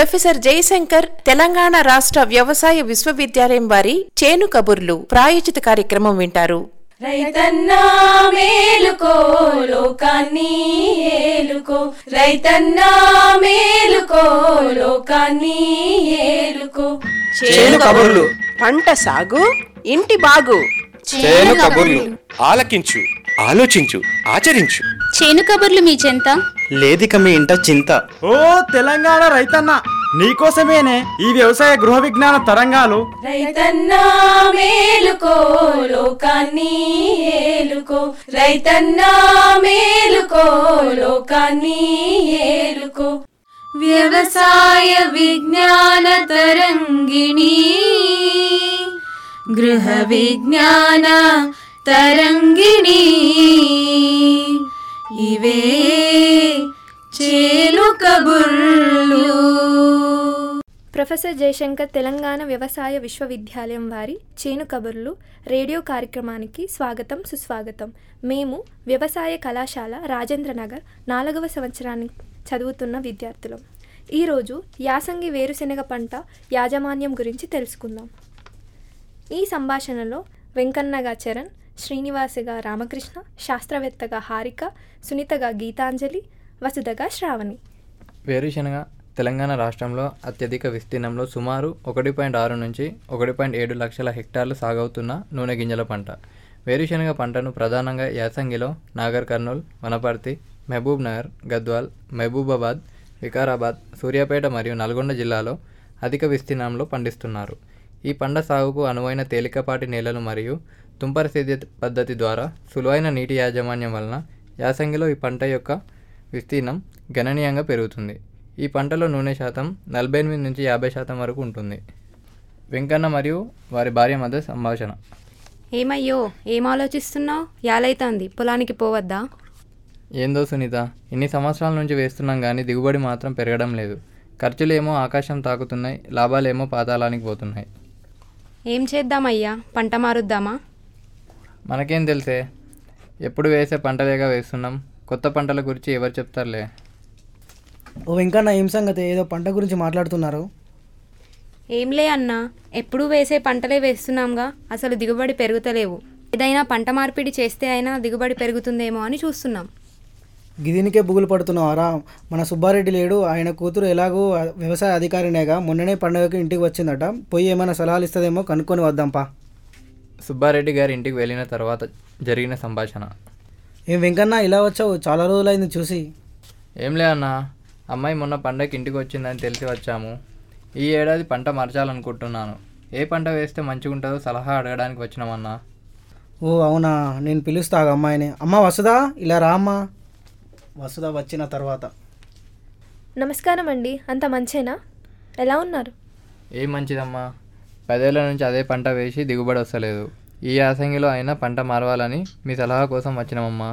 Professor Jayashankar Telangana రాష్ట్ర వ్యవసాయ విశ్వవిద్యాలయం వారి చేను కబుర్లు ప్రాయోజిత కార్యక్రమం వింటారు రైతన్నా మేలుకో లోకాన్ని ఏలుకో రైతన్నా మేలుకో లోకాన్ని ఏలుకో చేను కబుర్లు పంట సాగు ఇంటి బాగు చేను కబుర్లు ఆలకించు ఆలోచించు ఆచరించు చేను కబుర్లు మీ చెంత లేదిక మీ ఇంట చింత ఓ తెలంగాణ రైతన్న నీకోసమేనే ఈ వ్యవసాయ గృహ విజ్ఞాన తరంగాలు రైతన్నా మేలుకో లోకాన్ని ఏలుకో రైతన్నా మేలుకో లోకాన్ని ఏలుకో వ్యవసాయ విజ్ఞాన తరంగిణి గృహ విజ్ఞాన తరంగిణి ఇవే చేలు కబుర్లు ప్రొఫెసర్ జయశంకర్ తెలంగాణ వ్యవసాయ విశ్వవిద్యాలయం వారి చేను కబుర్లు రేడియో కార్యక్రమానికి స్వాగతం సుస్వాగతం మేము వ్యవసాయ కళాశాల రాజేంద్రనగర్ నాలుగవ సంవత్సరానికి చదువుతున్న విద్యార్థులం ఈరోజు యాసంగి వేరుశెనగ పంట యాజమాన్యం గురించి తెలుసుకుందాం ఈ సంభాషణలో వెంకన్నగా చరణ్ శ్రీనివాసగా రామకృష్ణ శాస్త్రవేత్తగా హారిక సునీతగా గీతాంజలి వసుధగా శ్రావణి వేరుశనగ తెలంగాణ రాష్ట్రంలో అత్యధిక విస్తీర్ణంలో సుమారు ఒకటి పాయింట్ ఆరు నుంచి ఒకటి పాయింట్ ఏడు లక్షల హెక్టార్లు సాగవుతున్న నూనె గింజల పంట వేరుశనగ పంటను ప్రధానంగా యాసంగిలో నాగర్ కర్నూల్ వనపర్తి మహబూబ్ నగర్ గద్వాల్ మహబూబాబాద్ వికారాబాద్ సూర్యాపేట మరియు నల్గొండ జిల్లాలో అధిక విస్తీర్ణంలో పండిస్తున్నారు ఈ పంట సాగుకు అనువైన తేలికపాటి నేలలు మరియు తుంపర సేద్య పద్ధతి ద్వారా సులువైన నీటి యాజమాన్యం వలన యాసంగిలో ఈ పంట యొక్క విస్తీర్ణం గణనీయంగా పెరుగుతుంది ఈ పంటలో నూనె శాతం నలభై ఎనిమిది నుంచి యాభై శాతం వరకు ఉంటుంది వెంకన్న మరియు వారి భార్య మధ్య సంభాషణ ఏమయ్యో ఏం ఆలోచిస్తున్నావు యాలైతాంది పొలానికి పోవద్దా ఏందో సునీత ఇన్ని సంవత్సరాల నుంచి వేస్తున్నాం కానీ దిగుబడి మాత్రం పెరగడం లేదు ఖర్చులేమో ఆకాశం తాకుతున్నాయి లాభాలేమో పాతాళానికి పోతున్నాయి ఏం చేద్దామయ్యా పంట మారుద్దామా మనకేం తెలిసే ఎప్పుడు వేసే పంటలేగా వేస్తున్నాం కొత్త పంటల గురించి ఎవరు చెప్తారులే ఓ వెంకన్న ఏం సంగతి ఏదో పంట గురించి మాట్లాడుతున్నారు ఏంలే అన్నా ఎప్పుడూ వేసే పంటలే వేస్తున్నాంగా అసలు దిగుబడి పెరుగుతలేవు ఏదైనా పంట మార్పిడి చేస్తే అయినా దిగుబడి పెరుగుతుందేమో అని చూస్తున్నాం గిదినికే బుగులు పడుతున్నావారా మన సుబ్బారెడ్డి లేడు ఆయన కూతురు ఎలాగో వ్యవసాయ అధికారినేగా మొన్ననే పండుగకి ఇంటికి వచ్చిందట పోయి ఏమైనా సలహాలు ఇస్తుందేమో కనుక్కొని వద్దాంపా సుబ్బారెడ్డి గారి ఇంటికి వెళ్ళిన తర్వాత జరిగిన సంభాషణ ఏం వెంకన్న ఇలా వచ్చావు చాలా రోజులైంది చూసి ఏంలే అన్న అమ్మాయి మొన్న పండగకి ఇంటికి వచ్చిందని తెలిసి వచ్చాము ఈ ఏడాది పంట మార్చాలనుకుంటున్నాను ఏ పంట వేస్తే మంచిగా ఉంటుందో సలహా అడగడానికి వచ్చినామన్నా ఓ అవునా నేను పిలుస్తా ఆ అమ్మాయిని అమ్మ వసుదా ఇలా రా అమ్మా వసుదా వచ్చిన తర్వాత నమస్కారం అండి అంత మంచేనా ఎలా ఉన్నారు ఏం మంచిదమ్మా పదేళ్ల నుంచి అదే పంట వేసి దిగుబడి వస్తలేదు ఈ యాసంగిలో అయినా పంట మారవాలని మీ సలహా కోసం వచ్చినామమ్మా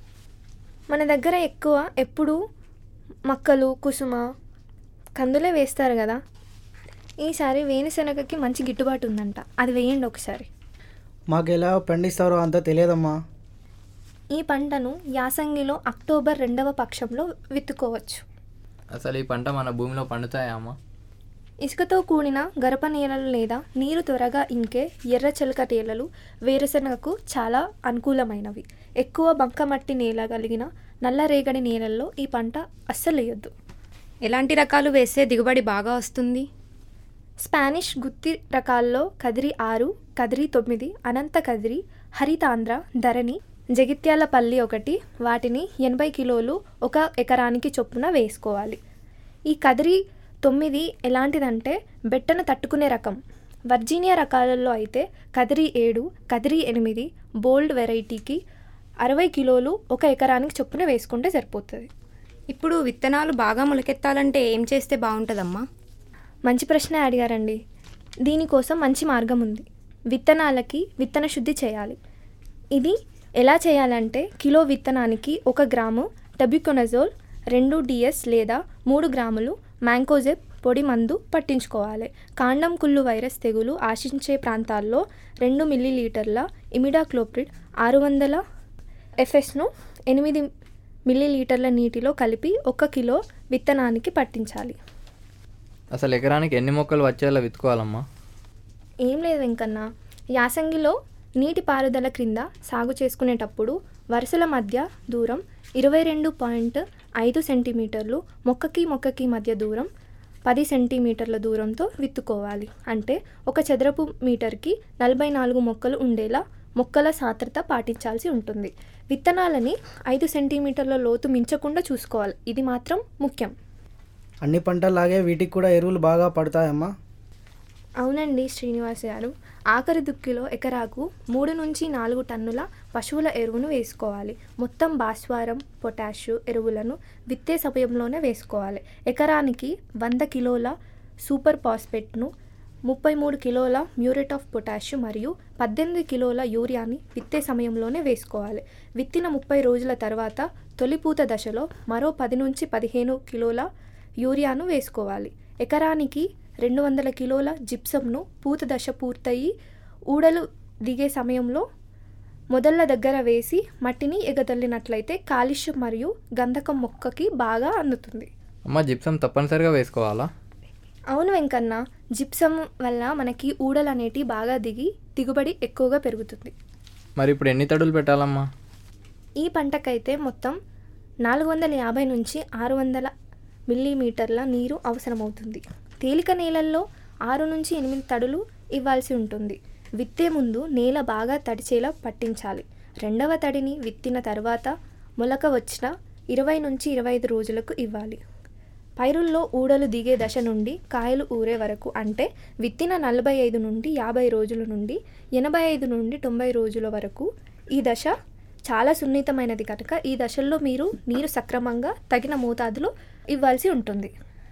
మన దగ్గర ఎక్కువ ఎప్పుడు మక్కలు కుసుమ కందులే వేస్తారు కదా ఈసారి వేరుశనగకి మంచి గిట్టుబాటు ఉందంట అది వేయండి ఒకసారి మాకు ఎలా పండిస్తారో అంతా తెలియదమ్మా ఈ పంటను యాసంగిలో అక్టోబర్ రెండవ పక్షంలో విత్తుకోవచ్చు అసలు ఈ పంట మన భూమిలో పండుతాయా అమ్మా ఇసుకతో కూడిన గరప నేలలు లేదా నీరు త్వరగా ఇంకే ఎర్ర చెలక నేలలు వేరుశనగకు చాలా అనుకూలమైనవి ఎక్కువ బంకమట్టి నేల కలిగిన నల్లరేగడి నేలల్లో ఈ పంట అస్సలు వేయొద్దు ఎలాంటి రకాలు వేస్తే దిగుబడి బాగా వస్తుంది స్పానిష్ గుత్తి రకాల్లో కదిరి ఆరు కదిరి తొమ్మిది అనంత కదిరి హరితాంధ్ర ధరణి జగిత్యాలపల్లి ఒకటి వాటిని ఎనభై కిలోలు ఒక ఎకరానికి చొప్పున వేసుకోవాలి ఈ కదిరి తొమ్మిది ఎలాంటిదంటే బెట్టను తట్టుకునే రకం వర్జీనియా రకాలలో అయితే కదిరి ఏడు కదిరి ఎనిమిది బోల్డ్ వెరైటీకి అరవై కిలోలు ఒక ఎకరానికి చొప్పున వేసుకుంటే సరిపోతుంది ఇప్పుడు విత్తనాలు బాగా మొలకెత్తాలంటే ఏం చేస్తే బాగుంటుందమ్మా మంచి ప్రశ్న అడిగారండి దీనికోసం మంచి మార్గం ఉంది విత్తనాలకి విత్తన శుద్ధి చేయాలి ఇది ఎలా చేయాలంటే కిలో విత్తనానికి ఒక గ్రాము టెబ్యుకొనజోల్ రెండు డిఎస్ లేదా మూడు గ్రాములు మ్యాంకోజెబ్ పొడి మందు పట్టించుకోవాలి కాండం కుళ్ళు వైరస్ తెగులు ఆశించే ప్రాంతాల్లో రెండు మిల్లీలీటర్ల ఇమిడాక్లోప్రిడ్ ఆరు వందల ఎఫ్ఎస్ను ఎనిమిది మిల్లీలీటర్ల నీటిలో కలిపి ఒక కిలో విత్తనానికి పట్టించాలి అసలు ఎకరానికి ఎన్ని మొక్కలు వచ్చేలా విత్తుకోవాలమ్మా ఏం లేదు వెంకన్న యాసంగిలో నీటి పారుదల క్రింద సాగు చేసుకునేటప్పుడు వరుసల మధ్య దూరం ఇరవై రెండు పాయింట్ ఐదు సెంటీమీటర్లు మొక్కకి మొక్కకి మధ్య దూరం పది సెంటీమీటర్ల దూరంతో విత్తుకోవాలి అంటే ఒక చదరపు మీటర్కి నలభై నాలుగు మొక్కలు ఉండేలా మొక్కల సాంద్రత పాటించాల్సి ఉంటుంది విత్తనాలని ఐదు సెంటీమీటర్ల లోతు మించకుండా చూసుకోవాలి ఇది మాత్రం ముఖ్యం అన్ని పంటల్లాగే వీటికి కూడా ఎరువులు బాగా పడతాయమ్మా అవునండి శ్రీనివాస్ గారు ఆఖరి దుక్కిలో ఎకరాకు మూడు నుంచి నాలుగు టన్నుల పశువుల ఎరువును వేసుకోవాలి మొత్తం భాస్వరం పొటాష్ ఎరువులను విత్తే సమయంలోనే వేసుకోవాలి ఎకరానికి వంద కిలోల సూపర్ ఫాస్ఫేట్ను ముప్పై మూడు కిలోల మ్యూరేట్ ఆఫ్ పొటాష్ మరియు పద్దెనిమిది కిలోల యూరియాని విత్తే సమయంలోనే వేసుకోవాలి విత్తిన ముప్పై రోజుల తర్వాత తొలిపూత దశలో మరో పది నుంచి పదిహేను కిలోల యూరియాను వేసుకోవాలి ఎకరానికి రెండు వందల కిలోల జిప్సంను పూత దశ పూర్తయి ఊడలు దిగే సమయంలో మొదళ్ళ దగ్గర వేసి మట్టిని ఎగదల్లినట్లయితే కాలుష్యం మరియు గంధకం మొక్కకి బాగా అందుతుంది అమ్మ జిప్సం తప్పనిసరిగా వేసుకోవాలా అవును వెంకన్న జిప్సం వల్ల మనకి ఊడలు అనేటివి బాగా దిగి దిగుబడి ఎక్కువగా పెరుగుతుంది మరి ఇప్పుడు ఎన్ని తడులు పెట్టాలమ్మా ఈ పంటకైతే మొత్తం నాలుగు వందల యాభై నుంచి ఆరు వందల మిల్లీమీటర్ల నీరు అవసరమవుతుంది తేలిక నేలల్లో ఆరు నుంచి ఎనిమిది తడులు ఇవ్వాల్సి ఉంటుంది విత్తే ముందు నేల బాగా తడిచేలా పట్టించాలి రెండవ తడిని విత్తిన తర్వాత మొలక వచ్చిన ఇరవై నుంచి ఇరవై ఐదు రోజులకు ఇవ్వాలి పైరుల్లో ఊడలు దిగే దశ నుండి కాయలు ఊరే వరకు అంటే విత్తిన నలభై ఐదు నుండి యాభై రోజుల నుండి ఎనభై ఐదు నుండి తొంభై రోజుల వరకు ఈ దశ చాలా సున్నితమైనది కనుక ఈ దశల్లో మీరు నీరు సక్రమంగా తగిన మోతాదులో ఇవ్వాల్సి ఉంటుంది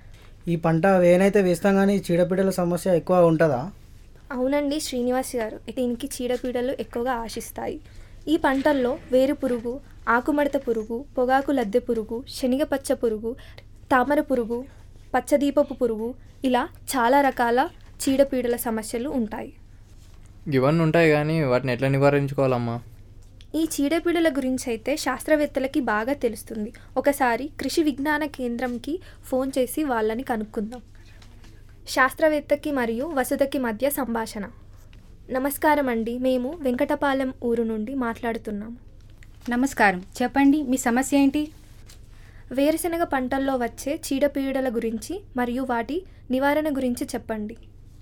ఈ పంట వేనైతే వేస్తాం కానీ చీడపీడల సమస్య ఎక్కువ ఉంటుందా అవునండి శ్రీనివాస్ గారు దీనికి చీడపీడలు ఎక్కువగా ఆశిస్తాయి ఈ పంటల్లో వేరు పురుగు ఆకుమడత పురుగు పొగాకు లద్దె పురుగు శనగపచ్చ పురుగు తామర పురుగు పచ్చదీపపు పురుగు ఇలా చాలా రకాల చీడపీడల సమస్యలు ఉంటాయి ఇవన్నీ ఉంటాయి కానీ వాటిని ఎట్లా నివారించుకోవాలమ్మా ఈ చీడపీడల గురించి అయితే శాస్త్రవేత్తలకి బాగా తెలుస్తుంది ఒకసారి కృషి విజ్ఞాన కేంద్రంకి ఫోన్ చేసి వాళ్ళని కనుక్కుందాం శాస్త్రవేత్తకి మరియు వసుధకి మధ్య సంభాషణ నమస్కారం అండి మేము వెంకటపాలెం ఊరు నుండి మాట్లాడుతున్నాము నమస్కారం చెప్పండి మీ సమస్య ఏంటి వేరుశనగ పంటల్లో వచ్చే చీడపీడల గురించి మరియు వాటి నివారణ గురించి చెప్పండి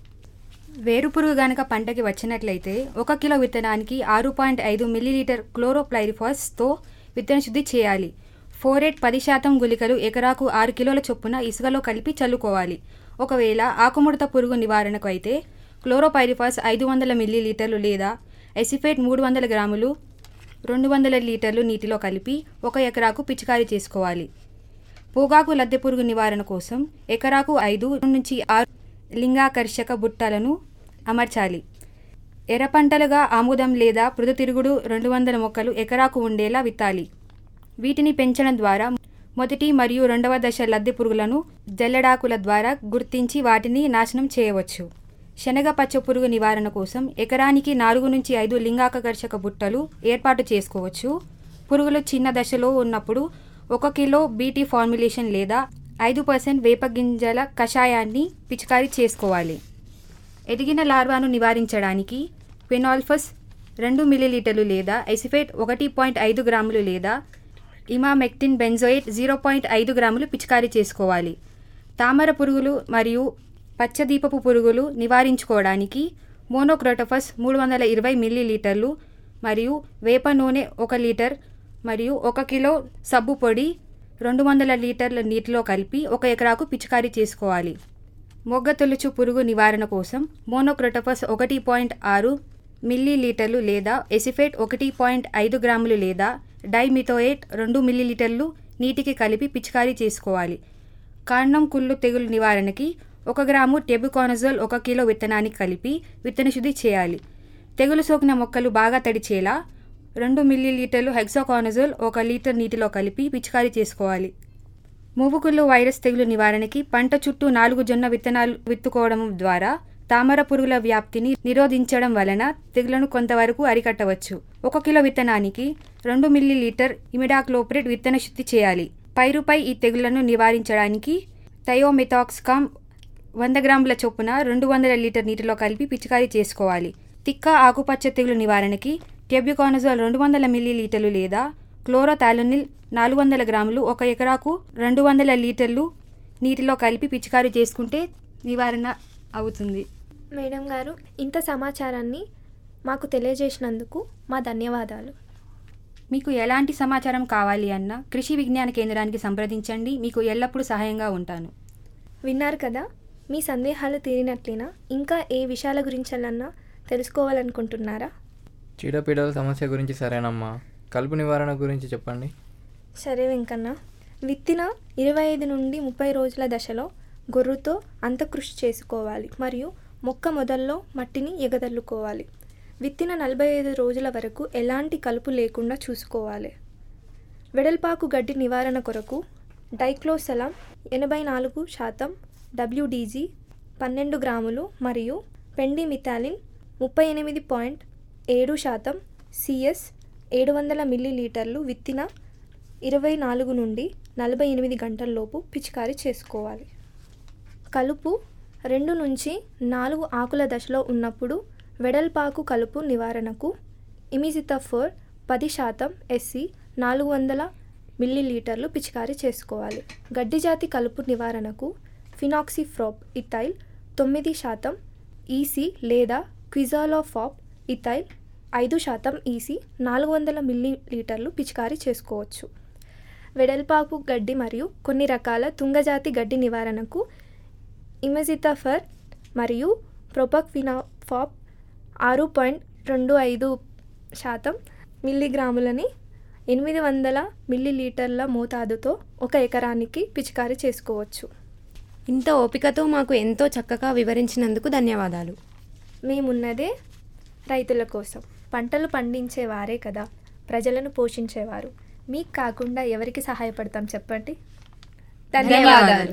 వేరుపురుగు గనక పంటకి వచ్చినట్లయితే ఒక కిలో విత్తనానికి ఆరు పాయింట్ ఐదు మిల్లీలీటర్ క్లోరోప్లైరిఫాస్తో విత్తన శుద్ధి చేయాలి ఫోరేట్ పది శాతం గుళికలు ఎకరాకు ఆరు కిలోల చొప్పున ఇసుకలో కలిపి చల్లుకోవాలి ఒకవేళ ఆకుముడత పురుగు నివారణకు అయితే క్లోరోపైరిఫాస్ ఐదు వందల మిల్లీలీటర్లు లేదా ఎసిఫేట్ మూడు వందల గ్రాములు రెండు వందల లీటర్లు నీటిలో కలిపి ఒక ఎకరాకు పిచికారీ చేసుకోవాలి పొగాకు లద్దె పురుగు నివారణ కోసం ఎకరాకు ఐదు నుంచి ఆరు లింగాకర్షక బుట్టలను అమర్చాలి ఎర్ర పంటలుగా ఆముదం లేదా పృథుతిరుగుడు రెండు వందల మొక్కలు ఎకరాకు ఉండేలా విత్తాలి వీటిని పెంచడం ద్వారా మొదటి మరియు రెండవ దశ లద్దె పురుగులను జల్లెడాకుల ద్వారా గుర్తించి వాటిని నాశనం చేయవచ్చు శనగ పచ్చ పురుగు నివారణ కోసం ఎకరానికి నాలుగు నుంచి ఐదు లింగాకర్షక బుట్టలు ఏర్పాటు చేసుకోవచ్చు పురుగులు చిన్న దశలో ఉన్నప్పుడు ఒక కిలో బీటీ ఫార్ములేషన్ లేదా ఐదు పర్సెంట్ వేపగింజల కషాయాన్ని పిచికారీ చేసుకోవాలి ఎదిగిన లార్వాను నివారించడానికి ఫినాల్ఫస్ రెండు మిల్లీలీటర్లు లేదా ఎసిఫేట్ ఒకటి పాయింట్ ఐదు గ్రాములు లేదా ఇమామెక్టిన్ బెంజోయిట్ జీరో పాయింట్ ఐదు గ్రాములు పిచికారీ చేసుకోవాలి తామర పురుగులు మరియు పచ్చదీపపు పురుగులు నివారించుకోవడానికి మోనోక్రోటోఫస్ మూడు వందల ఇరవై మిల్లీలీటర్లు మరియు వేప నూనె ఒక లీటర్ మరియు ఒక కిలో సబ్బు పొడి రెండు వందల లీటర్ల నీటిలో కలిపి ఒక ఎకరాకు పిచికారీ చేసుకోవాలి మొగ్గ తొలుచు పురుగు నివారణ కోసం మోనోక్రోటోఫస్ ఒకటి పాయింట్ ఆరు మిల్లీలీటర్లు లేదా ఎసిఫేట్ ఒకటి పాయింట్ ఐదు గ్రాములు లేదా డైమిథోయేట్ రెండు మిల్లీలీటర్లు నీటికి కలిపి పిచికారీ చేసుకోవాలి కాండం కుళ్ళు తెగులు నివారణకి ఒక గ్రాము టెబుకానజోల్ ఒక కిలో విత్తనానికి కలిపి విత్తన శుద్ధి చేయాలి తెగులు సోకిన మొక్కలు బాగా తడిచేలా రెండు మిల్లీలీటర్లు హెక్సాకానజోల్ ఒక లీటర్ నీటిలో కలిపి పిచికారీ చేసుకోవాలి మూవుకుళ్ళు వైరస్ తెగులు నివారణకి పంట చుట్టూ నాలుగు జొన్న విత్తనాలు విత్తుకోవడం ద్వారా తామర పురుగుల వ్యాప్తిని నిరోధించడం వలన తెగులను కొంతవరకు అరికట్టవచ్చు ఒక కిలో విత్తనానికి రెండు మిల్లీలీటర్ ఇమిడాక్లోప్రేట్ విత్తన శుద్ధి చేయాలి పైరుపై ఈ తెగులను నివారించడానికి థయోమిథాక్స్కామ్ వంద గ్రాముల చొప్పున రెండు వందల లీటర్ నీటిలో కలిపి పిచికారీ చేసుకోవాలి తిక్క ఆకుపచ్చ తెగులు నివారణకి టెబ్యుకానజోల్ రెండు వందల మిల్లీ లీటర్లు లేదా క్లోరోథాలోనిల్ నాలుగు వందల గ్రాములు ఒక ఎకరాకు రెండు వందల లీటర్లు నీటిలో కలిపి పిచికారీ చేసుకుంటే నివారణ అవుతుంది మేడం గారు ఇంత సమాచారాన్ని మాకు తెలియజేసినందుకు మా ధన్యవాదాలు మీకు ఎలాంటి సమాచారం కావాలి అన్నా కృషి విజ్ఞాన కేంద్రానికి సంప్రదించండి మీకు ఎల్లప్పుడూ సహాయంగా ఉంటాను విన్నారు కదా మీ సందేహాలు తీరినట్లేనా ఇంకా ఏ విషయాల గురించాలన్నా తెలుసుకోవాలనుకుంటున్నారా చీడపీడల సమస్య గురించి సరేనమ్మా కలుపు నివారణ గురించి చెప్పండి సరే వెంకన్న విత్తిన ఇరవై ఐదు నుండి ముప్పై రోజుల దశలో గొర్రుతో అంతకృషి చేసుకోవాలి మరియు మొక్క మొదల్లో మట్టిని ఎగదల్లుకోవాలి విత్తిన నలభై ఐదు రోజుల వరకు ఎలాంటి కలుపు లేకుండా చూసుకోవాలి వెడల్పాకు గడ్డి నివారణ కొరకు డైక్లోసలాం ఎనభై నాలుగు శాతం డబ్ల్యూడీజీ పన్నెండు గ్రాములు మరియు పెండిమిథాలిన్ ముప్పై ఎనిమిది పాయింట్ ఏడు శాతం సిఎస్ ఏడు వందల మిల్లీలీటర్లు విత్తిన ఇరవై నాలుగు నుండి నలభై ఎనిమిది గంటల్లోపు పిచికారీ చేసుకోవాలి కలుపు రెండు నుంచి నాలుగు ఆకుల దశలో ఉన్నప్పుడు వెడల్పాకు కలుపు నివారణకు ఇమిజితఫోర్ పది శాతం ఎస్సి నాలుగు వందల మిల్లీలీటర్లు పిచికారీ చేసుకోవాలి గడ్డి జాతి కలుపు నివారణకు ఫినాక్సిఫ్రాప్ ఇథైల్ తొమ్మిది శాతం ఈసీ లేదా క్విజాలోఫాప్ ఇథైల్ ఐదు శాతం ఈసీ నాలుగు వందల మిల్లీలీటర్లు పిచికారీ చేసుకోవచ్చు వెడల్పాకు గడ్డి మరియు కొన్ని రకాల తుంగజాతి గడ్డి నివారణకు ఇమెజితాఫర్ మరియు ప్రొపక్వినాఫాప్ ఆరు పాయింట్ రెండు ఐదు శాతం మిల్లీగ్రాములని ఎనిమిది వందల మిల్లీలీటర్ల మోతాదుతో ఒక ఎకరానికి పిచికారీ చేసుకోవచ్చు ఇంత ఓపికతో మాకు ఎంతో చక్కగా వివరించినందుకు ధన్యవాదాలు మేమున్నదే రైతుల కోసం పంటలు పండించే వారే కదా ప్రజలను పోషించేవారు మీకు కాకుండా ఎవరికి సహాయపడతాం చెప్పండి ధన్యవాదాలు.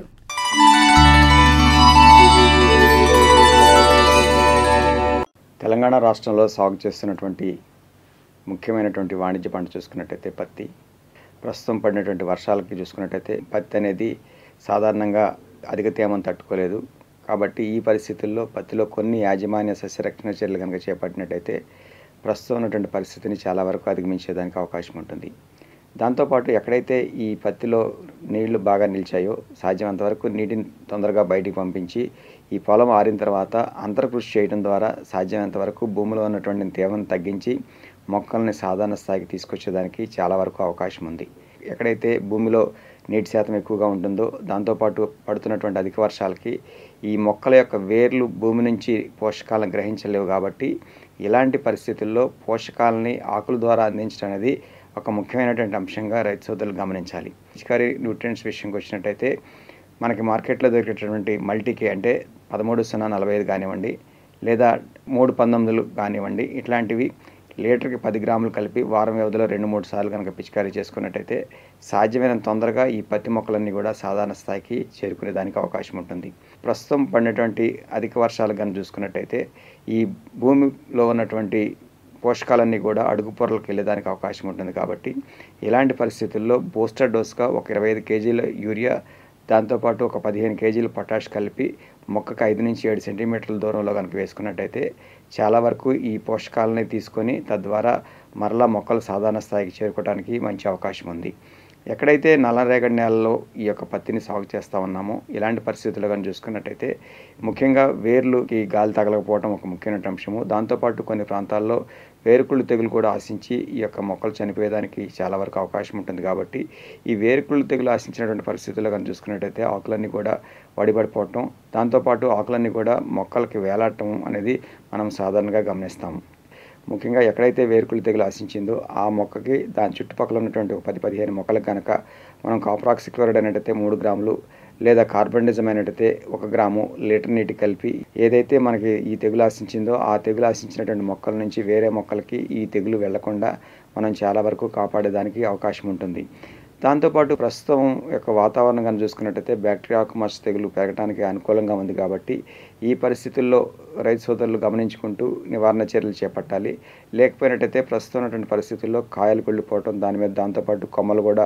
తెలంగాణ రాష్ట్రంలో సాగు చేస్తున్నటువంటి ముఖ్యమైనటువంటి వాణిజ్య పంట చూసుకున్నట్టయితే పత్తి ప్రస్తుతం పడినటువంటి వర్షాలకి చూసుకున్నట్టయితే పత్తి అనేది సాధారణంగా అధిక తేమను తట్టుకోలేదు కాబట్టి ఈ పరిస్థితుల్లో పత్తిలో కొన్ని యాజమాన్య సస్యరక్షణ చర్యలు కనుక చేపట్టినట్టయితే ప్రస్తుతం ఉన్నటువంటి పరిస్థితిని చాలా వరకు అధిగమించేదానికి అవకాశం ఉంటుంది దాంతోపాటు ఎక్కడైతే ఈ పత్తిలో నీళ్లు బాగా నిలిచాయో సాధ్యమంత వరకు నీటిని తొందరగా బయటికి పంపించి ఈ పొలం ఆరిన తర్వాత అంతర్కృషి చేయడం ద్వారా సాధ్యమైనంత వరకు భూమిలో ఉన్నటువంటి తేమను తగ్గించి మొక్కల్ని సాధారణ స్థాయికి తీసుకొచ్చేదానికి చాలా వరకు అవకాశం ఉంది ఎక్కడైతే భూమిలో నీటి శాతం ఎక్కువగా ఉంటుందో దాంతోపాటు పడుతున్నటువంటి అధిక వర్షాలకి ఈ మొక్కల యొక్క వేర్లు భూమి నుంచి పోషకాలను గ్రహించలేవు కాబట్టి ఇలాంటి పరిస్థితుల్లో పోషకాలని ఆకుల ద్వారా అందించడం అనేది ఒక ముఖ్యమైనటువంటి అంశంగా రైతు సోదరులు గమనించాలి పిచికారీ న్యూట్రియంట్స్ విషయంకి వచ్చినట్టయితే మనకి మార్కెట్లో దొరికేటటువంటి మల్టీకే అంటే పదమూడు సున్నా నలభై ఐదు కానివ్వండి లేదా మూడు పంతొమ్మిదిలు కానివ్వండి ఇట్లాంటివి లీటర్కి పది గ్రాములు కలిపి వారం వ్యవధిలో రెండు మూడు సార్లు కనుక పిచికారీ చేసుకున్నట్టయితే సాధ్యమైనంత తొందరగా ఈ పత్తి మొక్కలన్నీ కూడా సాధారణ స్థాయికి చేరుకునే దానికి అవకాశం ఉంటుంది ప్రస్తుతం పడినటువంటి అధిక వర్షాలు కనుక చూసుకున్నట్టయితే ఈ భూమిలో ఉన్నటువంటి పోషకాలన్నీ కూడా అడుగు పొరలకు వెళ్ళేదానికి అవకాశం ఉంటుంది కాబట్టి ఇలాంటి పరిస్థితుల్లో బూస్టర్ డోస్గా ఒక ఇరవై ఐదు కేజీల యూరియా దాంతోపాటు ఒక పదిహేను కేజీలు పొటాష్ కలిపి మొక్కకు ఐదు నుంచి ఏడు సెంటీమీటర్ల దూరంలో కనుక వేసుకున్నట్టయితే చాలా వరకు ఈ పోషకాలని తీసుకొని తద్వారా మరలా మొక్కలు సాధారణ స్థాయికి చేరుకోవడానికి మంచి అవకాశం ఉంది ఎక్కడైతే నల్లరేగడి నేలలో ఈ యొక్క పత్తిని సాగు చేస్తూ ఉన్నామో ఇలాంటి పరిస్థితులు కానీ చూసుకున్నట్టయితే ముఖ్యంగా వేర్లుకి గాలి తగలకపోవడం ఒక ముఖ్యమైన అంశము దాంతోపాటు కొన్ని ప్రాంతాల్లో వేరుకుళ్ళు తెగులు కూడా ఆశించి ఈ యొక్క మొక్కలు చనిపోయేదానికి చాలా వరకు అవకాశం ఉంటుంది కాబట్టి ఈ వేరుకుళ్ళు తెగులు ఆశించినటువంటి పరిస్థితుల్లో కానీ చూసుకున్నట్టయితే ఆకులన్నీ కూడా వడిపడిపోవటం దాంతోపాటు ఆకులన్నీ కూడా మొక్కలకి వేలాడటం అనేది మనం సాధారణంగా గమనిస్తాము ముఖ్యంగా ఎక్కడైతే వేరుకుళ్ళు తెగులు ఆశించిందో ఆ మొక్కకి దాని చుట్టుపక్కల ఉన్నటువంటి ఒక పది పదిహేను మొక్కలకు కనుక మనం కాప్రాక్సిక్లోరైడ్ అనేటైతే మూడు గ్రాములు లేదా కార్బన్డిజం అనేటైతే ఒక గ్రాము లీటర్ నీటి కలిపి ఏదైతే మనకి ఈ తెగులు ఆశించిందో ఆ తెగులు ఆశించినటువంటి మొక్కల నుంచి వేరే మొక్కలకి ఈ తెగులు వెళ్లకుండా మనం చాలా వరకు కాపాడేదానికి అవకాశం ఉంటుంది దాంతోపాటు ప్రస్తుతం యొక్క వాతావరణం కానీ చూసుకున్నట్టయితే బ్యాక్టీరియా ఆకుమచ్చ తెగులు పెరగడానికి అనుకూలంగా ఉంది కాబట్టి ఈ పరిస్థితుల్లో రైతు సోదరులు గమనించుకుంటూ నివారణ చర్యలు చేపట్టాలి లేకపోయినట్టయితే ప్రస్తుతం ఉన్నటువంటి పరిస్థితుల్లో కాయలు కుళ్ళిపోవటం దాని మీద దాంతోపాటు కొమ్మలు కూడా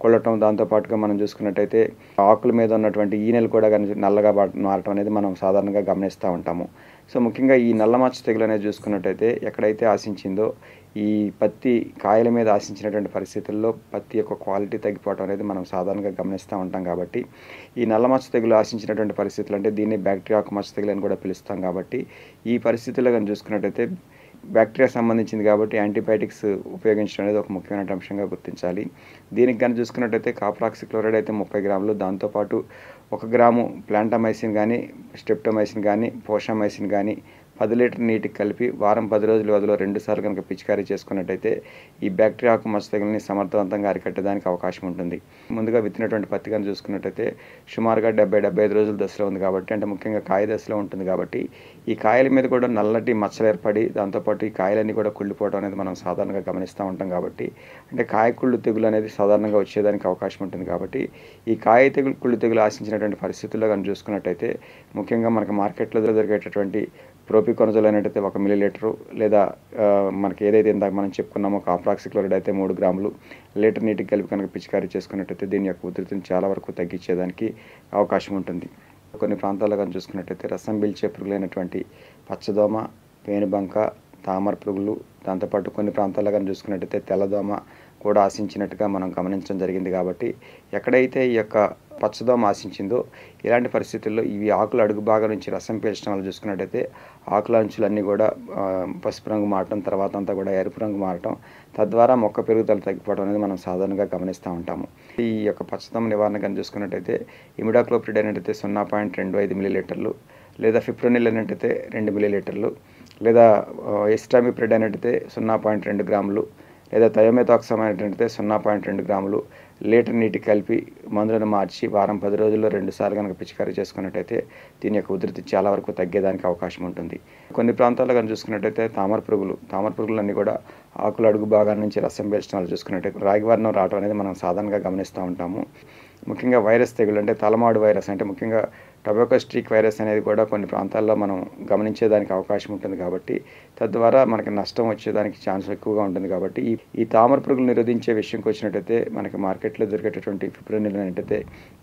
కొల్లటం దాంతోపాటుగా మనం చూసుకున్నట్టయితే ఆకుల మీద ఉన్నటువంటి ఈనెలు కూడా కనుక నల్లగా బా- మారటం అనేది మనం సాధారణంగా గమనిస్తూ ఉంటాము సో ముఖ్యంగా ఈ నల్ల మచ్చ తెగులు అనేది చూసుకున్నట్టయితే ఎక్కడైతే ఆశించిందో ఈ పత్తి కాయల మీద ఆశించినటువంటి పరిస్థితుల్లో పత్తి యొక్క క్వాలిటీ తగ్గిపోవడం అనేది మనం సాధారణంగా గమనిస్తూ ఉంటాం కాబట్టి ఈ నల్ల మచ్చ తెగులు ఆశించినటువంటి పరిస్థితులు అంటే దీన్ని బ్యాక్టీరియా మచ్చ తెగులు అని కూడా పిలుస్తాం కాబట్టి ఈ పరిస్థితుల్లో కానీ చూసుకున్నట్టయితే బ్యాక్టీరియా సంబంధించింది కాబట్టి యాంటీబయాటిక్స్ ఉపయోగించడం అనేది ఒక ముఖ్యమైన అంశంగా గుర్తించాలి దీనికి కానీ చూసుకున్నట్టయితే కాప్రాక్సిక్లోరైడ్ అయితే ముప్పై గ్రాములు దాంతోపాటు ఒక గ్రాము ప్లాంటామైసిన్ కానీ స్టెప్టోమైసిన్ కానీ పోషామైసిన్ కానీ పది లీటర్ నీటికి కలిపి వారం పది రోజుల వ్యవధిలో రెండుసార్లు కనుక పిచికారీ చేసుకున్నట్టయితే ఈ బ్యాక్టీరియా ఆకు మచ్చ తెగులని సమర్థవంతంగా అరికట్టడానికి అవకాశం ఉంటుంది ముందుగా విత్తినటువంటి పత్తి కానీ చూసుకున్నట్టయితే సుమారుగా డెబ్బై డెబ్బై ఐదు రోజుల దశలో ఉంది కాబట్టి అంటే ముఖ్యంగా కాయ దశలో ఉంటుంది కాబట్టి ఈ కాయల మీద కూడా నల్లటి మచ్చలు ఏర్పడి దాంతోపాటు ఈ కాయలన్నీ కూడా కుళ్ళిపోవడం అనేది మనం సాధారణంగా గమనిస్తూ ఉంటాం కాబట్టి అంటే కాయ కుళ్ళు తెగులు అనేది సాధారణంగా వచ్చేదానికి అవకాశం ఉంటుంది కాబట్టి ఈ కాయ తెగులు కుళ్ళు తెగులు ఆశించినటువంటి పరిస్థితుల్లో కానీ చూసుకున్నట్టయితే ముఖ్యంగా మనకు మార్కెట్లో దొరికేటటువంటి ప్రోపికొనజోల్ అనేటైతే ఒక మిల్లీ లీటరు లేదా ఆ, మనకి ఏదైతే ఇందాక మనం చెప్పుకున్నామో కాప్రాక్సిక్లోరైడ్ అయితే మూడు గ్రాములు లీటర్ నీటికి కలిపి కనుక పిచికారీ చేసుకున్నట్టయితే దీని యొక్క ఉధృతిని చాలా వరకు తగ్గించేదానికి అవకాశం ఉంటుంది కొన్ని ప్రాంతాల్లో కానీ చూసుకున్నట్టయితే రసం పీల్చే పురుగులైనటువంటి పచ్చదోమ పేనుబంక తామర పురుగులు దాంతోపాటు కొన్ని ప్రాంతాల్లో కానీ చూసుకున్నట్టయితే తెల్లదోమ కూడా ఆశించినట్టుగా మనం గమనించడం జరిగింది కాబట్టి ఎక్కడైతే ఈ యొక్క పచ్చదోమ ఆశించిందో ఇలాంటి పరిస్థితుల్లో ఇవి ఆకుల అడుగు భాగం నుంచి రసం పీల్చడం వల్ల చూసుకున్నట్టయితే ఆకుల అంచులన్నీ కూడా ఆ, పసుపు రంగు మారటం తర్వాత అంతా కూడా ఎరుపు రంగు మారటం తద్వారా మొక్క పెరుగుదల తగ్గిపోవడం అనేది మనం సాధారణంగా గమనిస్తూ ఉంటాము ఈ యొక్క పచ్చదోమ నివారణ కానీ చూసుకున్నట్టయితే ఇమిడాక్లోప్రిడ్ అనేటైతే సున్నా పాయింట్ రెండు ఐదు మిల్లీలీటర్లు లేదా ఫిప్రోనిల్ అనేటైతే రెండు మిల్లీలీటర్లు లేదా ఎస్టామిప్రిడ్ అనేటైతే సున్నా పాయింట్ రెండు గ్రాములు లేదా థయోమెథాక్సమ్ అనేటైతే సున్నా పాయింట్ రెండు గ్రాములు లీటర్ నీటికి కలిపి మందులను మార్చి వారం పది రోజుల్లో రెండు సార్లు కనుక పిచికారీ చేసుకున్నట్టయితే దీని యొక్క ఉధృతి చాలా వరకు తగ్గేదానికి అవకాశం ఉంటుంది కొన్ని ప్రాంతాల్లో కనుక చూసుకున్నట్టయితే తామర పురుగులు తామర పురుగులన్నీ కూడా ఆకుల అడుగు భాగాల నుంచి రసం పీల్చడం వల్ల చూసుకున్నట్టయితే రాగి వర్ణం రావడం అనేది మనం సాధారణంగా గమనిస్తూ ఉంటాము ముఖ్యంగా వైరస్ తెగులు అంటే తలమాడు వైరస్ అంటే ముఖ్యంగా టొబాకో స్ట్రీక్ వైరస్ అనేది కూడా కొన్ని ప్రాంతాల్లో మనం గమనించేదానికి అవకాశం ఉంటుంది కాబట్టి తద్వారా మనకి నష్టం వచ్చేదానికి ఛాన్స్ ఎక్కువగా ఉంటుంది కాబట్టి ఈ ఈ తామర పురుగులు నిరోధించే విషయంకి వచ్చినట్టయితే మనకి మార్కెట్లో దొరికేటటువంటి ఫిబ్రనిల్ అనేటైతే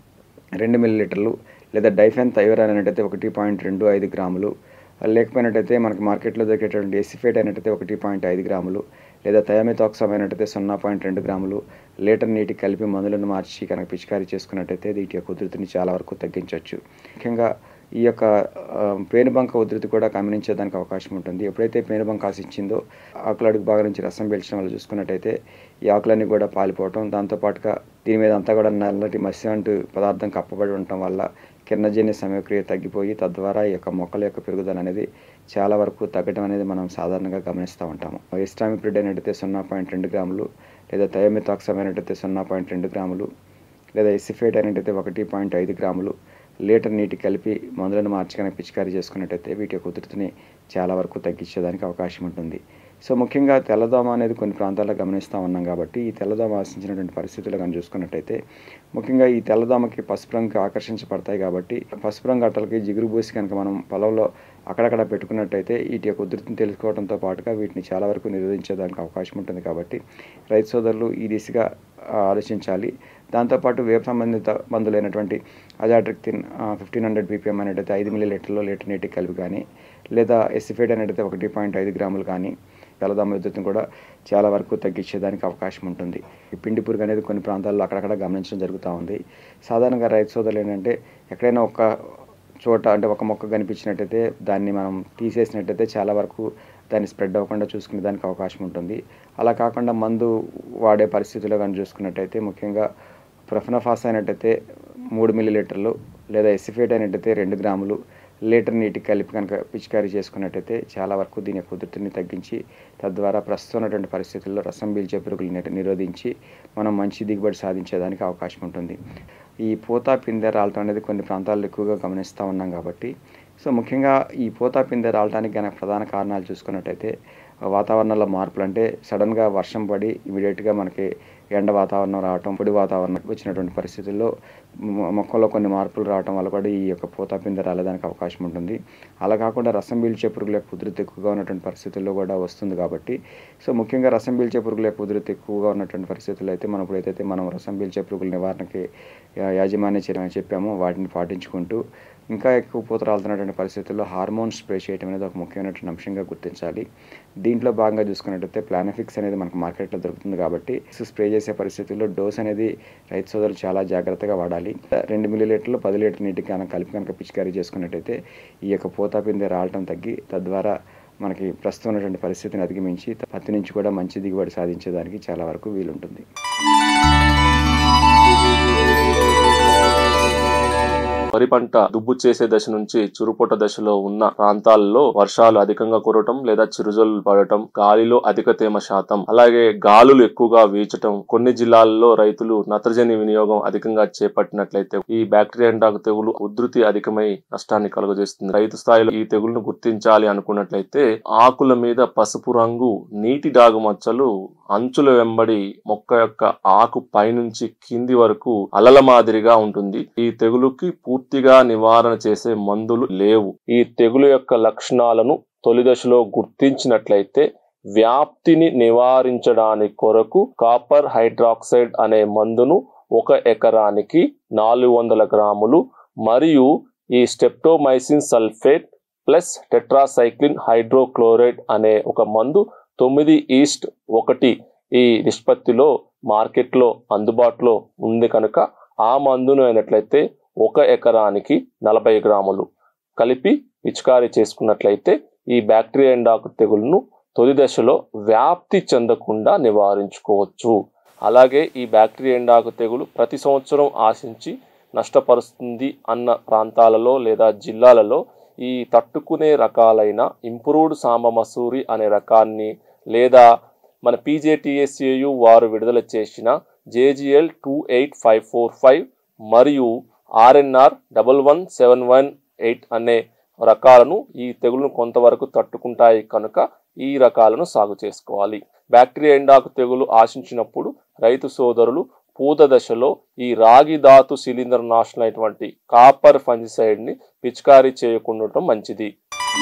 రెండు మిల్లీలీటర్లు లేదా డైఫెన్ థైవరాన్ అనేటైతే ఒకటి పాయింట్ రెండు ఐదు గ్రాములు లేకపోయినట్టయితే మనకి మార్కెట్లో దొరికేటటువంటి ఎసిఫేట్ అయినట్టయితే ఒకటి పాయింట్ ఐదు గ్రాములు లేదా థయామిథాక్సమ్ అయినట్టయితే సున్నా పాయింట్ రెండు గ్రాములు లీటర్ నీటికి కలిపి మందులను మార్చి కనుక పిచికారీ చేసుకున్నట్టయితే వీటి యొక్క ఉధృతిని చాలా వరకు తగ్గించవచ్చు ముఖ్యంగా ఈ యొక్క ఆ, పేనుబంక ఉధృతి కూడా గమనించేదానికి అవకాశం ఉంటుంది ఎప్పుడైతే పేనుబంక ఆశించిందో ఆకుల అడుగు భాగం నుంచి రసం పీల్చడం వల్ల చూసుకున్నట్టయితే ఈ ఆకులన్నీ కూడా పాలిపోవటం దాంతోపాటుగా దీని మీద అంతా కూడా నల్లటి మసి అంటూ పదార్థం కప్పబడి ఉండటం వల్ల కిరణజన్య సమయక్రియ తగ్గిపోయి తద్వారా ఈ యొక్క మొక్కల యొక్క పెరుగుదల అనేది చాలా వరకు తగ్గడం అనేది మనం సాధారణంగా గమనిస్తూ ఉంటాము ఎస్టామిప్రిడ్ అనేటైతే సున్నా పాయింట్ రెండు గ్రాములు లేదా థయోమిథాక్సమ్ అనేటైతే సున్నా పాయింట్ రెండు గ్రాములు లేదా ఎసిఫేట్ అనేటైతే ఒకటి పాయింట్ ఐదు గ్రాములు లీటర్ నీటి కలిపి మందులను మార్చి కనుక పిచికారీ చేసుకున్నట్టయితే వీటి యొక్క ఉధృతిని చాలా వరకు తగ్గించేదానికి అవకాశం ఉంటుంది సో ముఖ్యంగా తెల్లదోమ అనేది కొన్ని ప్రాంతాల్లో గమనిస్తూ ఉన్నాం కాబట్టి ఈ తెల్లదోమ ఆశించినటువంటి పరిస్థితులు కానీ చూసుకున్నట్టయితే ముఖ్యంగా ఈ తెల్లదోమకి పసుపు రంగు ఆకర్షించబడతాయి కాబట్టి పసుపు రంగు అట్టలకి జిగురు పూసి కనుక మనం పొలంలో అక్కడక్కడ పెట్టుకున్నట్టయితే వీటి యొక్క ఉధృతిని తెలుసుకోవడంతో పాటుగా వీటిని చాలా వరకు నిరోధించేదానికి అవకాశం ఉంటుంది కాబట్టి రైతు సోదరులు ఈ దిశగా ఆ, ఆలోచించాలి దాంతోపాటు వేప సంబంధిత మందులైనటువంటి అజాట్రిక్తిన్ ఫిఫ్టీన్ హండ్రెడ్ బీపీఎం అనేటైతే ఐదు మిల్లీ లీటర్లో లీటర్ నీటికి కలిపి కానీ లేదా ఎసిఫేట్ అనేటైతే ఒకటి పాయింట్ ఐదు గ్రాములు కానీ తెల్లదమ్మ విద్యుత్తును కూడా చాలా వరకు తగ్గించేదానికి అవకాశం ఉంటుంది ఈ పిండి పురుగు అనేది కొన్ని ప్రాంతాల్లో అక్కడక్కడ గమనించడం జరుగుతూ ఉంది సాధారణంగా రైతు సోదరులు ఏంటంటే ఎక్కడైనా ఒక చోట అంటే ఒక మొక్క కనిపించినట్టయితే దాన్ని మనం తీసేసినట్టయితే చాలా వరకు దాన్ని స్ప్రెడ్ అవ్వకుండా చూసుకునే దానికి అవకాశం ఉంటుంది అలా కాకుండా మందు వాడే పరిస్థితిలో కానీ చూసుకున్నట్టయితే ముఖ్యంగా ప్రొఫెనఫాస్ అయినట్టయితే మూడు మిల్లీ లీటర్లు లేదా ఎసిఫేట్ అయినట్టయితే రెండు గ్రాములు లీటర్ నీటికి కలిపి కనుక పిచికారీ చేసుకున్నట్టయితే చాలా వరకు దీని యొక్క ఉధృతిని తగ్గించి తద్వారా ప్రస్తుతం ఉన్నటువంటి పరిస్థితుల్లో రసం పీల్చే పురుగులు నిర- నిరోధించి మనం మంచి దిగుబడి సాధించేదానికి అవకాశం ఉంటుంది ఈ పూత పిందె రాలటం అనేది కొన్ని ప్రాంతాల్లో ఎక్కువగా గమనిస్తూ ఉన్నాం కాబట్టి సో ముఖ్యంగా ఈ పూత పిందె రాలటానికి గల ప్రధాన కారణాలు చూసుకున్నట్టయితే వాతావరణంలో మార్పులు అంటే సడన్గా వర్షం పడి ఇమీడియట్గా మనకి ఎండ వాతావరణం రావటం పొడి వాతావరణం వచ్చినటువంటి పరిస్థితుల్లో మొ- మొక్కల్లో కొన్ని మార్పులు రావటం వల్ల కూడా ఈ యొక్క పూత పిందె రాలేదానికి అవకాశం ఉంటుంది అలా కాకుండా రసం పీల్చే పురుగుల యొక్క ఉధృతి ఎక్కువగా ఉన్నటువంటి పరిస్థితుల్లో కూడా వస్తుంది కాబట్టి సో ముఖ్యంగా రసం పీల్చే పురుగుల యొక్క ఉధృతి ఎక్కువగా ఉన్నటువంటి పరిస్థితుల్లో అయితే మనం ఇప్పుడు ఏదైతే మనం రసం పీల్చే పురుగుల నివారణకి యా- యాజమాన్య చర్య అని చెప్పామో వాటిని పాటించుకుంటూ ఇంకా ఎక్కువ పూత రాలుతున్నటువంటి పరిస్థితుల్లో హార్మోన్ స్ప్రే చేయడం అనేది ఒక ముఖ్యమైనటువంటి అంశంగా గుర్తించాలి దీంట్లో భాగంగా చూసుకున్నట్టయితే ప్లానిఫిక్స్ అనేది మనకు మార్కెట్లో దొరుకుతుంది కాబట్టి స్ప్రే చేసే పరిస్థితుల్లో డోస్ అనేది రైతు సోదరులు చాలా జాగ్రత్తగా వాడాలి రెండు మిల్లీ లీటర్లు పది లీటర్ నీటికి కనుక కలిపి కనుక పిచికారీ చేసుకున్నట్టయితే ఈ యొక్క పూత పిందె రావటం తగ్గి తద్వారా మనకి ప్రస్తుతం ఉన్నటువంటి పరిస్థితిని అధిగమించి పత్తి నుంచి కూడా మంచి దిగుబడి సాధించేదానికి చాలా వరకు వీలుంటుంది వరి పంట దుబ్బు చేసే దశ నుంచి చురుపొట దశలో ఉన్న ప్రాంతాల్లో వర్షాలు అధికంగా కురవటం లేదా చిరుజల్లు పడటం గాలిలో అధిక తేమ శాతం అలాగే గాలులు ఎక్కువగా వీచటం కొన్ని జిల్లాల్లో రైతులు నత్రజని వినియోగం అధికంగా చేపట్టినట్లయితే ఈ బ్యాక్టీరియా ఎండాకు తెగులు ఉధృతి అధికమై నష్టాన్ని కలుగజేస్తుంది రైతు స్థాయిలో ఈ తెగులును గుర్తించాలి అనుకున్నట్లయితే ఆకుల మీద పసుపు రంగు నీటి డాగు మచ్చలు అంచుల వెంబడి మొక్క యొక్క ఆకు పైనుంచి కింది వరకు అలల మాదిరిగా ఉంటుంది ఈ తెగులుకి పూర్తిగా నివారణ చేసే మందులు లేవు ఈ తెగులు యొక్క లక్షణాలను తొలి దశలో గుర్తించినట్లయితే వ్యాప్తిని నివారించడానికి కొరకు కాపర్ హైడ్రాక్సైడ్ అనే మందును ఒక ఎకరానికి నాలుగు వందల గ్రాములు మరియు ఈ streptomycin sulphate plus tetracycline hydrochloride అనే ఒక మందు తొమ్మిది ఈస్ట్ ఒకటి ఈ నిష్పత్తిలో మార్కెట్లో అందుబాటులో ఉంది కనుక ఆ మందును అయినట్లయితే ఒక ఎకరానికి నలభై గ్రాములు కలిపి పిచికారీ చేసుకున్నట్లయితే ఈ బ్యాక్టీరియా ఎండాకు తెగులును తొలి దశలో వ్యాప్తి చెందకుండా నివారించుకోవచ్చు అలాగే ఈ బ్యాక్టీరియా ఎండాకు తెగులు ప్రతి సంవత్సరం ఆశించి నష్టపరుస్తుంది అన్న ప్రాంతాలలో లేదా జిల్లాలలో ఈ తట్టుకునే రకాలైన ఇంప్రూవ్డ్ సాంబ మసూరి అనే రకాన్ని లేదా మన పీజేటీఎస్ఏయు వారు విడుదల చేసిన JGL two eight five four five మరియు RNR double one seven one eight అనే రకాలను ఈ తెగులును కొంతవరకు తట్టుకుంటాయి కనుక ఈ రకాలను సాగు చేసుకోవాలి బ్యాక్టీరియా ఎండాకు తెగులు ఆశించినప్పుడు రైతు సోదరులు పూత దశలో ఈ రాగి ధాతు శిలీంద్ర నాశనం అయినటువంటి కాపర్ ఫంజిసైడ్ ని పిచికారీ చేయకుండా ఉండటం మంచిది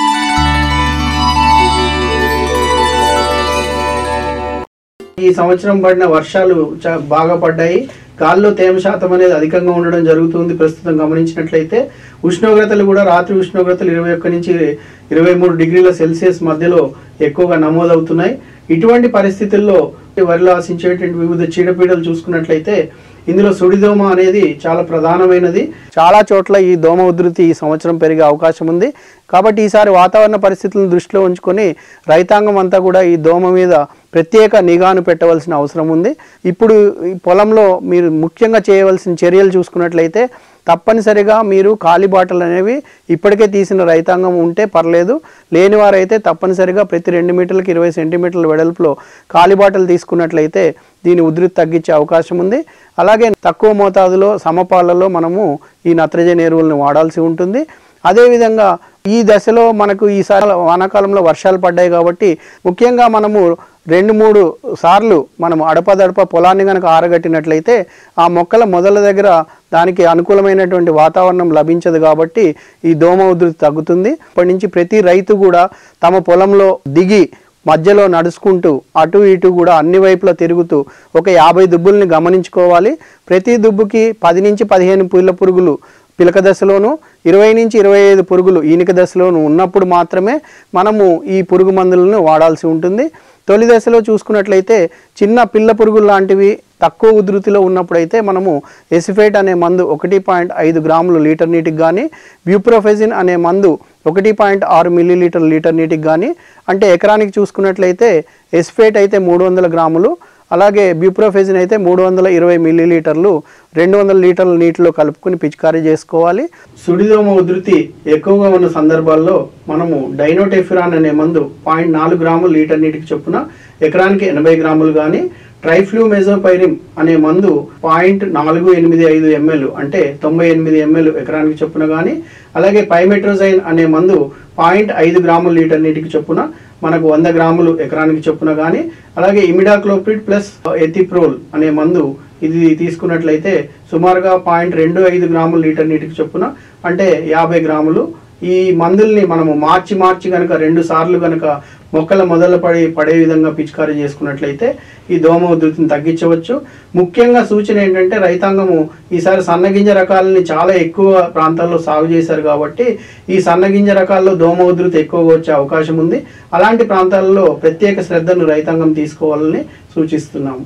ఈ సంవత్సరం పడిన వర్షాలు చా- బాగా పడ్డాయి గాల్లో తేమ శాతం అనేది అధికంగా ఉండడం జరుగుతుంది ప్రస్తుతం గమనించినట్లయితే ఉష్ణోగ్రతలు కూడా రాత్రి ఉష్ణోగ్రతలు ఇరవై ఒక్క నుంచి ఇరవై మూడు డిగ్రీల సెల్సియస్ మధ్యలో ఎక్కువగా నమోదవుతున్నాయి ఇటువంటి పరిస్థితుల్లో వరిలో ఆశించేటువంటి వివిధ చీడపీడలు చూసుకున్నట్లయితే ఇందులో సుడిదోమ అనేది చాలా ప్రధానమైనది చాలా చోట్ల ఈ దోమ ఉధృతి ఈ సంవత్సరం పెరిగే అవకాశం ఉంది కాబట్టి ఈసారి వాతావరణ పరిస్థితులను దృష్టిలో ఉంచుకొని రైతాంగం అంతా కూడా ఈ దోమ మీద ప్రత్యేక నిఘాను పెట్టవలసిన అవసరం ఉంది ఇప్పుడు ఈ పొలంలో మీరు ముఖ్యంగా చేయవలసిన చర్యలు చూసుకున్నట్లయితే తప్పనిసరిగా మీరు ఖాళీ బాటలు అనేవి ఇప్పటికే తీసిన రైతాంగం ఉంటే పర్లేదు లేని వారైతే తప్పనిసరిగా ప్రతి రెండు మీటర్లకు ఇరవై సెంటీమీటర్ల వెడల్పులో ఖాళీ బాటలు తీసుకున్నట్లయితే దీని ఉధృతి తగ్గించే అవకాశం ఉంది అలాగే తక్కువ మోతాదులో సమపాలలో మనము ఈ నత్రజని ఎరువులను వాడాల్సి ఉంటుంది అదేవిధంగా ఈ దశలో మనకు ఈసారి వానాకాలంలో వర్షాలు పడ్డాయి కాబట్టి ముఖ్యంగా మనము రెండు మూడు సార్లు మనం అడపదడప పొలాన్ని కనుక ఆరగట్టినట్లయితే ఆ మొక్కల మొదల దగ్గర దానికి అనుకూలమైనటువంటి వాతావరణం లభించదు కాబట్టి ఈ దోమ ఉధృతి తగ్గుతుంది ఇప్పటి నుంచి ప్రతి రైతు కూడా తమ పొలంలో దిగి మధ్యలో నడుచుకుంటూ అటు ఇటు కూడా అన్ని వైపులా తిరుగుతూ ఒక యాభై దుబ్బుల్ని గమనించుకోవాలి ప్రతి దుబ్బుకి పది నుంచి పదిహేను పుల్ల పురుగులు పిలక దశలోను ఇరవై నుంచి ఇరవై ఐదు పురుగులు ఈనిక దశలోను ఉన్నప్పుడు మాత్రమే మనము ఈ పురుగు మందులను వాడాల్సి ఉంటుంది తొలి దశలో చూసుకున్నట్లయితే చిన్న పిల్ల పురుగులు లాంటివి తక్కువ ఉధృతిలో ఉన్నప్పుడైతే మనము ఎసిఫేట్ అనే మందు ఒకటి పాయింట్ ఐదు గ్రాములు లీటర్ నీటికి కానీ బ్యూప్రోఫెజిన్ అనే మందు ఒకటి పాయింట్ ఆరు మిల్లీ లీటర్ లీటర్ నీటికి కానీ అంటే ఎకరానికి చూసుకున్నట్లయితే ఎసిఫేట్ అయితే మూడు వందల గ్రాములు అలాగే బ్యూప్రోఫెజిన్ అయితే మూడు వందల ఇరవై మిల్లీ లీటర్లు రెండు వందల లీటర్ల నీటిలో కలుపుకొని పిచికారీ చేసుకోవాలి సుడిదోమ ఉధృతి ఎక్కువగా ఉన్న సందర్భాల్లో మనము డైనోటెఫిరాన్ అనే మందు పాయింట్ నాలుగు గ్రాములు లీటర్ నీటికి చొప్పున ఎకరానికి ఎనభై గ్రాములు కానీ ట్రైఫ్లూమెజోపైరిమ్ అనే మందు పాయింట్ నాలుగు ఎనిమిది ఐదు ఎంఎల్ అంటే తొంభై ఎనిమిది ఎంఎల్ ఎకరానికి చొప్పున కానీ అలాగే పైమెట్రోజైన్ అనే మందు పాయింట్ ఐదు గ్రాముల లీటర్ నీటికి చొప్పున మనకు వంద గ్రాములు ఎకరానికి చొప్పున కానీ అలాగే ఇమిడాక్లోప్రిడ్ ప్లస్ ఎథిప్రోల్ అనే మందు ఇది తీసుకున్నట్లయితే సుమారుగా పాయింట్ రెండు ఐదు గ్రాములు లీటర్ నీటికి చొప్పున అంటే యాభై గ్రాములు ఈ మందుల్ని మనము మార్చి మార్చి కనుక రెండు సార్లు కనుక మొక్కల మొదలు పడి పడే విధంగా పిచికారీ చేసుకున్నట్లయితే ఈ దోమ ఉధృతిని తగ్గించవచ్చు ముఖ్యంగా సూచన ఏంటంటే రైతాంగము ఈసారి సన్నగింజ రకాలని చాలా ఎక్కువ ప్రాంతాల్లో సాగు చేశారు కాబట్టి ఈ సన్నగింజ రకాల్లో దోమ ఉధృతి ఎక్కువగా వచ్చే అవకాశం ఉంది అలాంటి ప్రాంతాల్లో ప్రత్యేక శ్రద్ధను రైతాంగం తీసుకోవాలని సూచిస్తున్నాము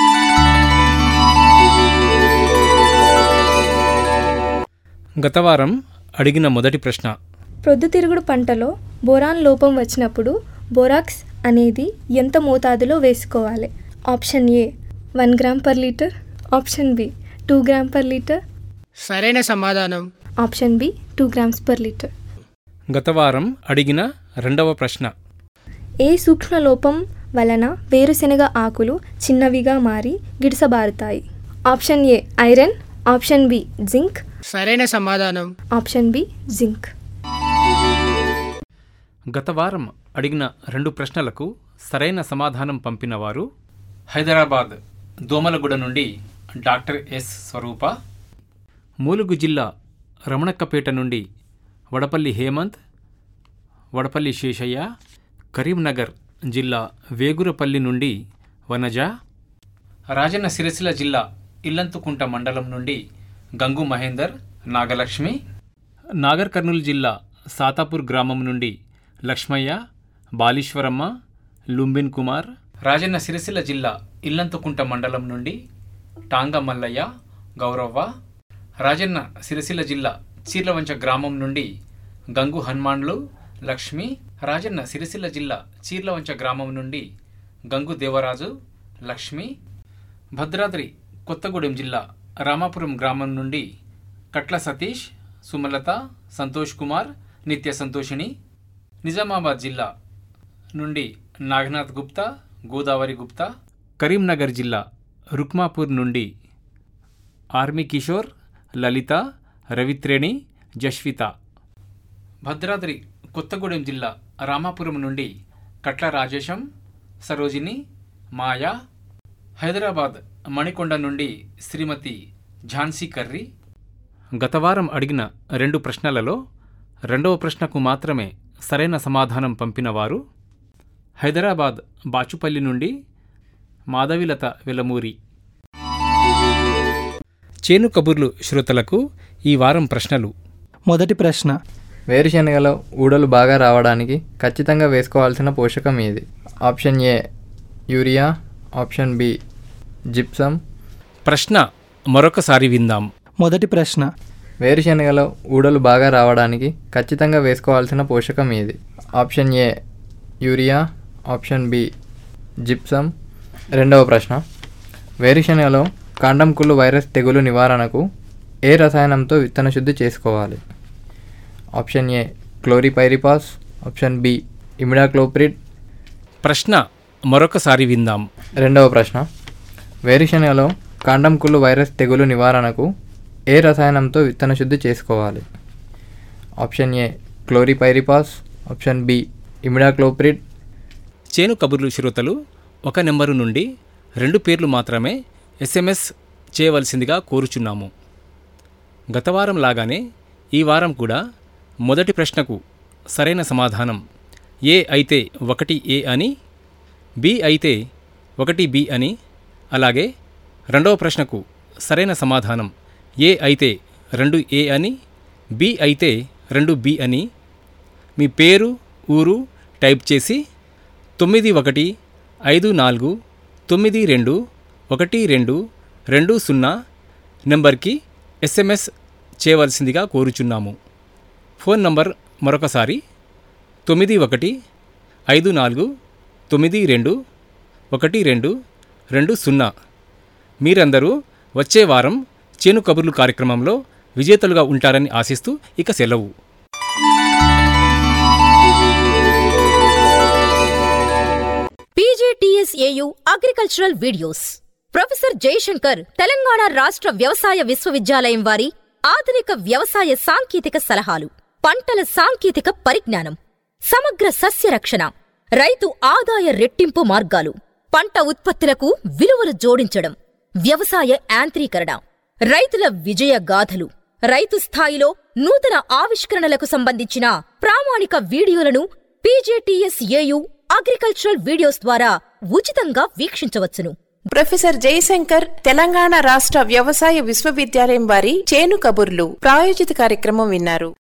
గత వారం అడిగిన మొదటి ప్రశ్న ప్రొద్దుతిరుగుడు పంటలో బోరాన్ లోపం వచ్చినప్పుడు బోరాక్స్ అనేది ఎంత మోతాదులో వేసుకోవాలి option A one gram per litre option B two gram per litre సరైన సమాధానం option B two grams per litre గత వారం అడిగిన రెండవ ప్రశ్న ఏ సూక్ష్మ లోపం వలన వేరుశెనగ ఆకులు చిన్నవిగా మారి గిడసబారుతాయి option A iron option B zinc సరైన సమాధానం ఆప్షన్ బి జింక్ గత వారం అడిగిన రెండు ప్రశ్నలకు సరైన సమాధానం పంపిన వారు హైదరాబాద్ దోమలగూడ నుండి డాక్టర్ ఎస్ స్వరూప మూలుగు జిల్లా రమణక్కపేట నుండి వడపల్లి హేమంత్ వడపల్లి శేషయ్య కరీంనగర్ జిల్లా వేగురపల్లి నుండి వనజ రాజన్న సిరిసిల్ల జిల్లా ఇల్లంతుకుంట మండలం నుండి గంగు మహేందర్ నాగలక్ష్మి నాగర్ కర్నూలు జిల్లా సాతాపూర్ గ్రామం నుండి లక్ష్మయ్య బాలీశ్వరమ్మ లుంబిన్ కుమార్ రాజన్న సిరిసిల్ల జిల్లా ఇల్లంతుకుంట మండలం నుండి టాంగ మల్లయ్య గౌరవ్వ రాజన్న సిరిసిల్ల జిల్లా చీర్లవంచ గ్రామం నుండి గంగు హనుమాన్లు లక్ష్మి రాజన్న సిరిసిల్ల జిల్లా చీర్లవంచ గ్రామం నుండి గంగు దేవరాజు లక్ష్మి భద్రాద్రి కొత్తగూడెం జిల్లా రామాపురం గ్రామం నుండి కట్ల సతీష్ సుమలత సంతోష్ కుమార్ నిత్య సంతోషిని నిజామాబాద్ జిల్లా నుండి నాగనాథ్ గుప్తా గోదావరి గుప్తా కరీంనగర్ జిల్లా రుక్మాపూర్ నుండి ఆర్మీ కిషోర్ లలిత రవిత్రేణి జస్విత భద్రాద్రి కొత్తగూడెం జిల్లా రామాపురం నుండి కట్ల రాజేశం సరోజిని మాయా హైదరాబాద్ మణికొండ నుండి శ్రీమతి ఝాన్సీ కర్రీ గత వారం అడిగిన రెండు ప్రశ్నలలో రెండవ ప్రశ్నకు మాత్రమే సరైన సమాధానం పంపిన వారు హైదరాబాద్ బాచుపల్లి నుండి మాధవిలత వెలమూరి చేను కబుర్లు శ్రోతలకు ఈ వారం ప్రశ్నలు మొదటి ప్రశ్న వేరుశనగలో ఊడలు బాగా రావడానికి ఖచ్చితంగా వేసుకోవాల్సిన పోషకం ఏది option A urea option B gypsum ప్రశ్న మరొకసారి విందాం మొదటి ప్రశ్న వేరుశనగలో ఊడలు బాగా రావడానికి ఖచ్చితంగా వేసుకోవాల్సిన పోషకం ఏది option A urea option B gypsum రెండవ ప్రశ్న వేరుశనగలో కాండం కుళ్ళు వైరస్ తెగులు నివారణకు ఏ రసాయనంతో విత్తన శుద్ధి చేసుకోవాలి option A chlorpyrifos option B imidacloprid ప్రశ్న మరొకసారి విందాం రెండవ ప్రశ్న వేరుశనగలో కాండం కుళ్ళు వైరస్ తెగులు నివారణకు ఏ రసాయనంతో విత్తన శుద్ధి చేసుకోవాలి option A chlorpyrifos option B imidacloprid చేను కబుర్లు శ్రోతలు ఒక నెంబరు నుండి రెండు పేర్లు మాత్రమే ఎస్ఎంఎస్ చేయవలసిందిగా కోరుచున్నాము గత వారం లాగానే ఈ వారం కూడా మొదటి ప్రశ్నకు సరైన సమాధానం ఏ అయితే ఒకటి ఏ అని బి అయితే ఒకటి బి అని అలాగే రెండవ ప్రశ్నకు సరైన సమాధానం ఏ అయితే రెండు ఏ అని బి అయితే రెండు బి అని మీ పేరు ఊరు టైప్ చేసి తొమ్మిది ఒకటి ఐదు నాలుగు తొమ్మిది రెండు ఒకటి రెండు రెండు సున్నా నెంబర్కి ఎస్ఎంఎస్ చేయవలసిందిగా కోరుచున్నాము ఫోన్ నంబర్ మరొకసారి తొమ్మిది ఒకటి ఐదు నాలుగు తొమ్మిది రెండు ఒకటి రెండు రెండు సున్నా మీరందరూ వచ్చే వారం చేను కబుర్లు కార్యక్రమంలో విజేతలుగా ఉంటారని ఆశిస్తూ ఇక సెలవు PJTSAU agricultural videos professor Jayashankar Telangana రాష్ట్ర వ్యవసాయ విశ్వవిద్యాలయం వారి ఆధునిక వ్యవసాయ సాంకేతిక సలహాలు పంటల సాంకేతిక పరిజ్ఞానం సమగ్ర సస్య రక్షణ రైతు ఆదాయ రెట్టింపు మార్గాలు పంట ఉత్పత్తులకు విలువలు జోడించడం వ్యవసాయ యాంత్రీకరణ రైతుల విజయ గాథలు రైతు స్థాయిలో నూతన ఆవిష్కరణలకు సంబంధించిన ప్రామాణిక వీడియోలను పీజేటీఎస్ ఏయు అగ్రికల్చరల్ వీడియోస్ ద్వారా ఉచితంగా వీక్షించవచ్చును ప్రొఫెసర్ జయశంకర్ తెలంగాణ రాష్ట్ర వ్యవసాయ విశ్వవిద్యాలయం వారి చేను కబుర్లు ప్రాయోజిత కార్యక్రమం విన్నారు